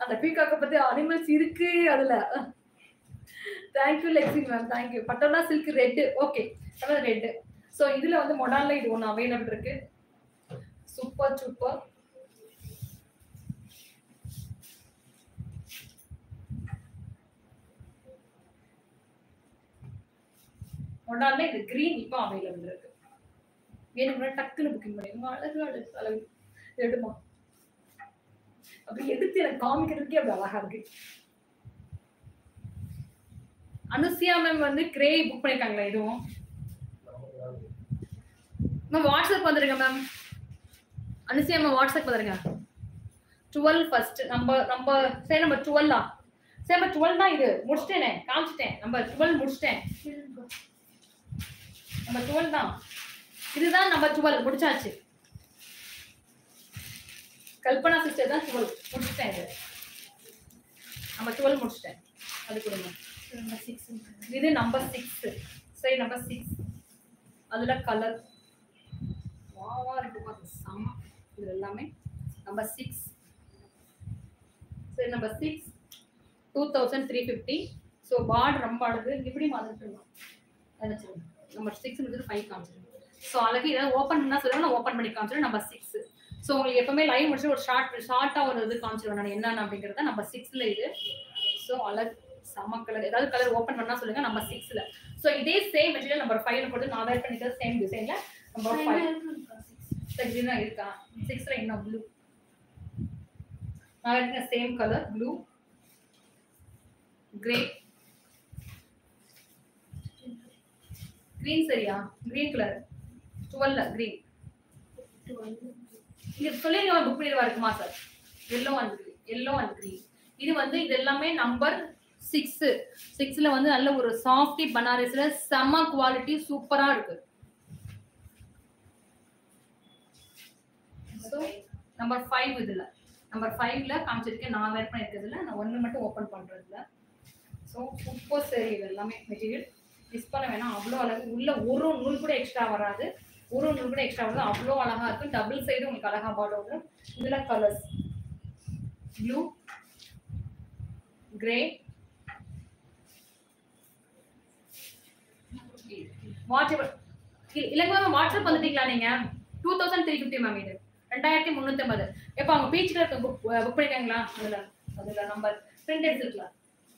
அந்த பீகாக்கை பத்தி அனிமல்ஸ் இருக்கு அதுல thank you Lexi ma'am thank you Patola silk red okay colour red so இதுல வந்து மொடால்ல இது ஒன்று அவைலபிள் இருக்கு சூப்பர் சூப்பர் மொடால்ல இது கிரீன் இப்போ அவைலபிள் இருக்கு வேணும்னா டக்குன்னு புக்கிங் பண்ணிடுங்க அழகு அழகு அழகு எடுமா அப்படி எடுத்து எனக்கு காமிக்கிறதுக்கே அப்படி அழகா இருக்கு அனுசியா மேம் வந்து கிரே புக் பண்ணிருக்காங்களா எதுவும் மேம் வாட்ஸ்அப் வந்துருங்க மேம் அனுசியா மேம் வாட்ஸ்அப் வந்துருங்க டுவெல் ஃபர்ஸ்ட் நம்ம நம்ம சரி நம்ம டுவெல்லா சரி நம்ம டுவெல் தான் இது முடிச்சிட்டேனே காமிச்சிட்டேன் நம்ம டுவெல் முடிச்சிட்டேன் நம்ம டுவெல் தான் இதுதான் நம்ம டுவெல் முடிச்சாச்சு கல்பனா சிஸ்டர் தான் டுவெல் முடிச்சிட்டேன் இது நம்ம டுவெல் முடிச்சிட்டேன் அது கொடுங்க நம்பர் சிக்ஸ் இது நம்பர் சிக்ஸ் சரி நம்பர் சிக்ஸ் அதுல கலர் வாவா இருக்கு பாருங்க செம இது எல்லாமே நம்பர் சிக்ஸ் சரி number six two thousand three fifty so border ரொம்ப அழகு இப்படி மாதிரி நினச்சிருங்க நம்பர் சிக்ஸ் வந்து ஃபைவ் காமிச்சிருங்க ஸோ அழகு ஏதாவது ஓப்பன் பண்ணா சொல்லுங்க நான் ஓப்பன் பண்ணி காமிச்சிருவேன் நம்பர் சிக்ஸ் ஸோ உங்களுக்கு எப்பவுமே லைவ் முடிச்சு ஒரு ஷார்ட் ஷார்ட்டாக ஒரு இது காமிச்சிருவேன் நான் என்னென்ன அப்படிங்கிறத நம்பர் சிக்ஸில் இது ஸோ அழகு செம கலர் ஏதாவது கலர் ஓப்பன் பண்ணா சொல்லுங்க நம்பர் சிக்ஸ்ல ஸோ இதே சேம் மெட்டீரியல் நம்பர் ஃபைவ்ல போட்டு நான் வேர் பண்ணிக்கிறது சேம் டிசைன்ல நம்பர் ஃபைவ் சரினா இருக்கா சிக்ஸ்ல இன்னும் ப்ளூ நான் வேர் same colour blue grey green சரியா கிரீன் கலர் டுவெல்ல கிரீன் இது சொல்லி புக் பண்ணிடுவா இருக்குமா sir yellow and green yellow and green இது வந்து இது எல்லாமே நம்பர் சிக்ஸ் சிக்ஸ்ல வந்து நல்ல ஒரு சாஃப்டி பனாரஸ்ல செம்ம குவாலிட்டி சூப்பரா இருக்கு ஸோ நம்பர் ஃபைவ் இதுல நம்பர் ஃபைவ்ல காமிச்சிருக்கேன் நான் வேர் பண்ணிருக்கிறதுல நான் ஒன்று மட்டும் ஓப்பன் பண்றதுல ஸோ சூப்பர் சரி இது எல்லாமே மெட்டீரியல் மிஸ் பண்ண வேணாம் அவ்வளோ அழகு உள்ள ஒரு நூல் கூட எக்ஸ்ட்ரா வராது ஒரு நூல் கூட எக்ஸ்ட்ரா வராது அவ்வளோ அழகா இருக்கும் டபுள் சைடு உங்களுக்கு அழகா பார்டர் வரும் இதுல கலர்ஸ் ப்ளூ கிரே வாட்ஸ்அப் இல்லைங்க மேம் வாட்ஸ்அப் வந்துட்டீங்களா நீங்க two thousand three fifty ma'am இது ரெண்டாயிரத்தி முந்நூற்றி ஐம்பது எப்போ அவங்க பீச்சில் இருக்க புக் புக் பண்ணிருக்காங்களா அதில் அதில் நம்பர் பிரிண்ட் எடுத்துருக்கலாம்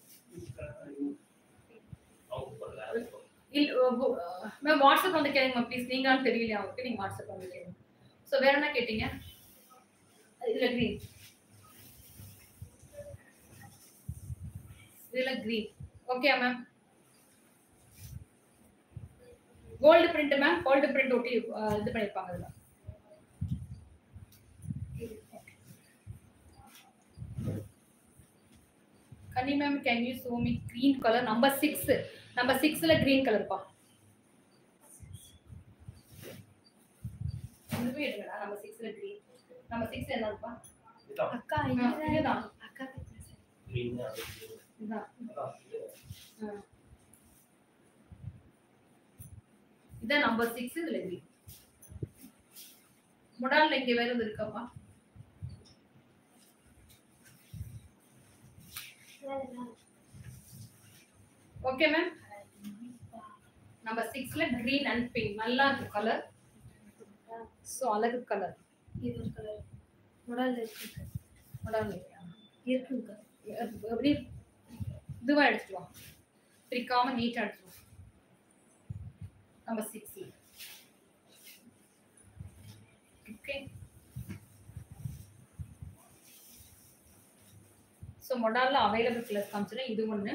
இல்ல மேம் வாட்ஸ்அப் வந்து கேளுங்க மேம் ப்ளீஸ் நீங்களும் தெரியலையா அவங்களுக்கு நீங்கள் வாட்ஸ்அப் வந்து கேளுங்க ஸோ வேற என்ன கேட்டீங்க இதில் க்ரீன் இதில் green okay ma'am gold print ma'am gold print ஒட்டி அஹ், இது பண்ணியிருப்பாங்க அதில் கன்னி ma'am can you show me green colour number six number சிக்ஸ்ல green கலர்ப்பா இதுவே எடுங்கடா நம்பர் சிக்ஸ்ல green நம்பர் சிக்ஸ் என்னப்பா அக்கா ஆ, இதுதான் இதுதான். அக்கா பேசுறேன். இதுதான் ஆ. இதான் நம்பர் சிக்ஸ் இதுல green முடால்ல இங்க வேற எதுவும் இருக்காப்பா ஓகே மேம் நம்பர் சிக்ஸ்ல green அண்ட் பிங்க் நல்லா இருக்கு கலர் ஸோ அழகு கலர் இது ஒரு கலர் முடால் இருக்கு முடால் இல்லையா இருக்குங்க எப்படி இதுவா எடுத்துருவோம் பிரிக்காம நீட்டா எடுத்துருவோம் நம்பர் சிக்ஸ் ஓகே ஸோ மொடாலில் அவைலபிள் கலர்ஸ் காமிச்சுன்னா இது ஒன்று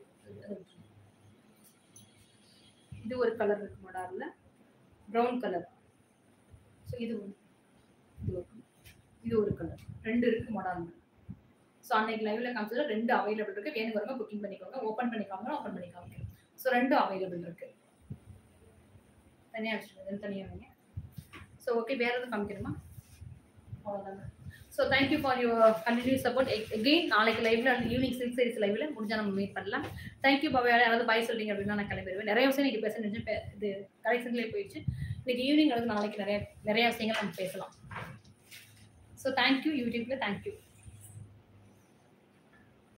இது ஒரு கலர் இருக்கு மொடாலில் ப்ரௌன் கலர் ஸோ இது ஒன்று இது ஒரு இது ஒரு கலர் ரெண்டு இருக்கு மொடாலில் ஸோ அன்னைக்கு லைவ்ல காமிச்சதுல ரெண்டு அவைலபிள் இருக்கு வேணுங்கிறவங்க புக்கிங் பண்ணிக்கோங்க ஓப்பன் பண்ணிக்காம ஓப்பன் பண்ணி காமிக்கிறோம் ஸோ ரெண்டு அவைலபிள் இருக்கு தனியாக வச்சுருங்க தனியாக வைங்க ஸோ ஓகே வேற எதுவும் காமிக்கணுமா அவ்வளோதாங்க so thank you for your continue support again நாளைக்கு லைவ்ல ஈவினிங் சிக்ஸ் சீரிஸ் லைவ்ல முடிஞ்சா நம்ம மீட் பண்ணலாம் தேங்க்யூ பாபா யாராவது பாய் சொல்றீங்க அப்படின்னா நான் கிளம்பிடுவேன் நிறைய விஷயம் இன்னைக்கு பேச நினைச்சு பே- இது கலெக்ஷன்லேயே போயிடுச்சு இன்னைக்கு ஈவினிங் அல்லது நாளைக்கு நிறைய நிறைய விஷயங்கள் நம்ம பேசலாம் ஸோ தேங்க்யூ யூடியூப்ல தேங்க்யூ